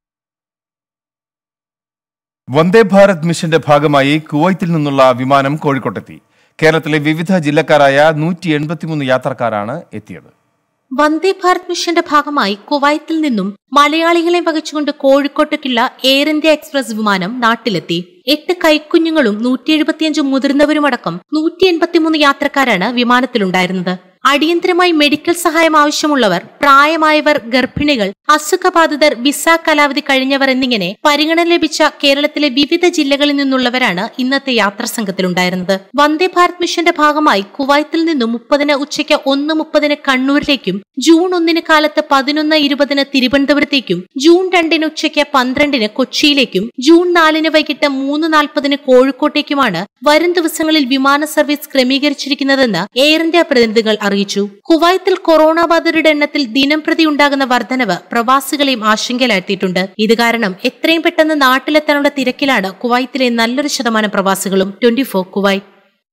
Vande Bharat മിഷന്റെ ഭാഗമായി കുവൈത്തിൽ നിന്നുള്ള വിമാനം കോഴിക്കോട്ടെത്തി കേരളത്തിലെ വിവിധ ജില്ലക്കാരായ നൂറ്റി എൺപത്തിമൂന്ന് യാത്രക്കാരാണ് എത്തിയത് വന്ദേ ഭാരത് മിഷന്റെ ഭാഗമായി കുവൈത്തിൽ നിന്നും മലയാളികളെ വഹിച്ചുകൊണ്ട് കോഴിക്കോട്ടേക്കുള്ള എയർ ഇന്ത്യ എക്സ്പ്രസ് വിമാനം നാട്ടിലെത്തി എട്ട് കൈക്കുഞ്ഞുങ്ങളും നൂറ്റി എഴുപത്തിയഞ്ച് മുതിർന്നവരുമടക്കം നൂറ്റി എൺപത്തിമൂന്ന് യാത്രക്കാരാണ് വിമാനത്തിലുണ്ടായിരുന്നത് അടിയന്തരമായി മെഡിക്കൽ സഹായം ആവശ്യമുള്ളവർ പ്രായമായവർ ഗർഭിണികൾ അസുഖബാധിതർ വിസ കാലാവധി കഴിഞ്ഞവർ എന്നിങ്ങനെ പരിഗണന ലഭിച്ച കേരളത്തിലെ വിവിധ ജില്ലകളിൽ നിന്നുള്ളവരാണ് ഇന്നത്തെ യാത്രാ സംഘത്തിലുണ്ടായിരുന്നത് വന്ദേ ഭാരത് മിഷന്റെ ഭാഗമായി കുവൈത്തിൽ നിന്നും മുപ്പതിന് ഉച്ചയ്ക്ക് ഒന്ന് മുപ്പതിന് കണ്ണൂരിലേക്കും ജൂൺ ഒന്നിന് കാലത്ത് പതിനൊന്ന് ഇരുപതിന് തിരുവനന്തപുരത്തേക്കും ജൂൺ രണ്ടിന് ഉച്ചയ്ക്ക് പന്ത്രണ്ടിന് കൊച്ചിയിലേക്കും ജൂൺ നാലിന് വൈകിട്ട് മൂന്ന് നാൽപ്പതിന് കോഴിക്കോട്ടേക്കുമാണ് വരും ദിവസങ്ങളിൽ വിമാന സർവീസ് ക്രമീകരിച്ചിരിക്കുന്നതെന്ന് എയർ ഇന്ത്യ പ്രതിനിധികൾ അറിയിച്ചു കുവൈത്തിൽ കൊറോണ ബാധിതരുടെ എണ്ണത്തിൽ ദിനം പ്രതി ഉണ്ടാകുന്ന വർധനവ് പ്രവാസികളെയും ആശങ്കയിലാഴ്ത്തിയിട്ടുണ്ട് ഇത് കാരണം എത്രയും പെട്ടെന്ന് നാട്ടിലെത്താനുള്ള തിരക്കിലാണ് കുവൈത്തിലെ നല്ലൊരു ശതമാനം പ്രവാസികളും ട്വന്റി ഫോർ കുവൈറ്റ്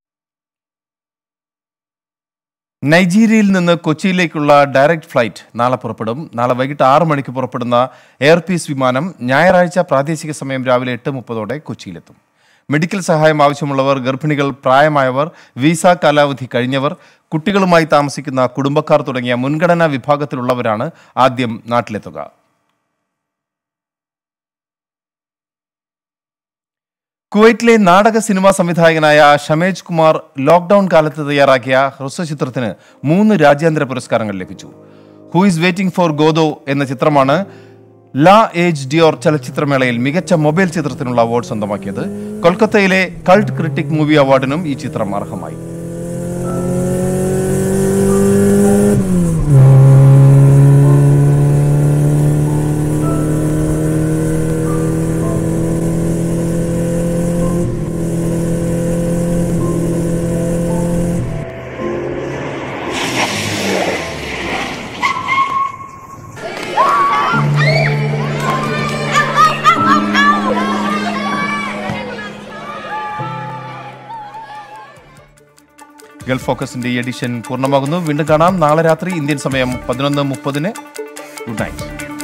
നൈജീരിയയിൽ നിന്ന് കൊച്ചിയിലേക്കുള്ള ഡയറക്റ്റ് ഫ്ലൈറ്റ് നാളെ പുറപ്പെടും നാളെ വൈകിട്ട് ആറ് മണിക്ക് പുറപ്പെടുന്ന എയർ പീസ് വിമാനം ഞായറാഴ്ച പ്രാദേശിക സമയം രാവിലെ എട്ട് മുപ്പതോടെ കൊച്ചിയിലെത്തും മെഡിക്കൽ സഹായം ആവശ്യമുള്ളവർ ഗർഭിണികൾ പ്രായമായവർ വിസ കാലാവധി കഴിഞ്ഞവർ കുട്ടികളുമായി താമസിക്കുന്ന കുടുംബക്കാർ തുടങ്ങിയ മുൻഗണനാ വിഭാഗത്തിലുള്ളവരാണ് ആദ്യം നാട്ടിലെത്തുക കുവൈറ്റിലെ നാടക സിനിമാ സംവിധായകനായ ഷമേജ് കുമാർ ലോക്ക്ഡൌൺ കാലത്ത് തയ്യാറാക്കിയ ഹ്രസ്വചിത്രത്തിന് മൂന്ന് രാജ്യാന്തര പുരസ്കാരങ്ങൾ ലഭിച്ചു who is waiting for Godot എന്ന ചിത്രമാണ് ലാ ഏജ് ഡിയോർ ചലച്ചിത്രമേളയിൽ മികച്ച മൊബൈൽ ചിത്രത്തിനുള്ള അവാർഡ് സ്വന്തമാക്കിയത് കൊൽക്കത്തയിലെ കൾട്ട് ക്രിട്ടിക് മൂവി അവാർഡിനും ഈ ചിത്രം അർഹമായി ഗൾഫ് ഫോക്കസിന്റെ ഈ എഡിഷൻ പൂർണ്ണമാകുന്നു വീണ്ടും കാണാം നാളെ രാത്രി ഇന്ത്യൻ സമയം പതിനൊന്ന് മുപ്പതിന് ഗുഡ് നൈറ്റ്